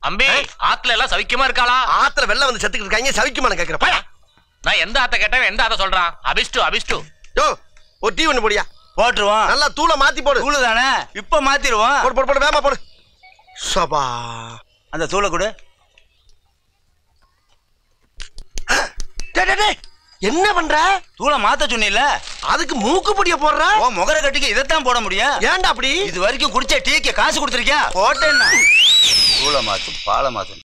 அம்பி ஆத்துல எல்லாம் சவிக்கமா இருக்காளா ஆத்துல வெள்ளம் வந்து செத்துக்கிட்டு இருக்காங்க சவிக்குமான்னு கேக்குற பையா நான் எந்த ஆத்த கேட்டேன் எந்த ஆத்த சொல்றான் அபிஷ்டு அபிஷ்டு யோ ஒரு டீ ஒண்ணு போடியா போட்டுருவோம் நல்லா தூளை மாத்தி போடு தூளு தானே இப்ப மாத்திருவோம் போடு போடு போடு வேமா போடு சபா அந்த தூளை கொடு டேய், டேய், டேய், என்ன பண்ற தூளை மாத்த சொன்னில அதுக்கு மூக்கு பொடிய போடுற ஓ முகர கட்டிக்கு இதைத்தான் போட முடியும் ஏன்டா அப்படி இது வரைக்கும் குடிச்ச டீக்கு காசு கொடுத்துருக்கியா போட்டேன்னா தூளை மாத்து பாலை மாத்து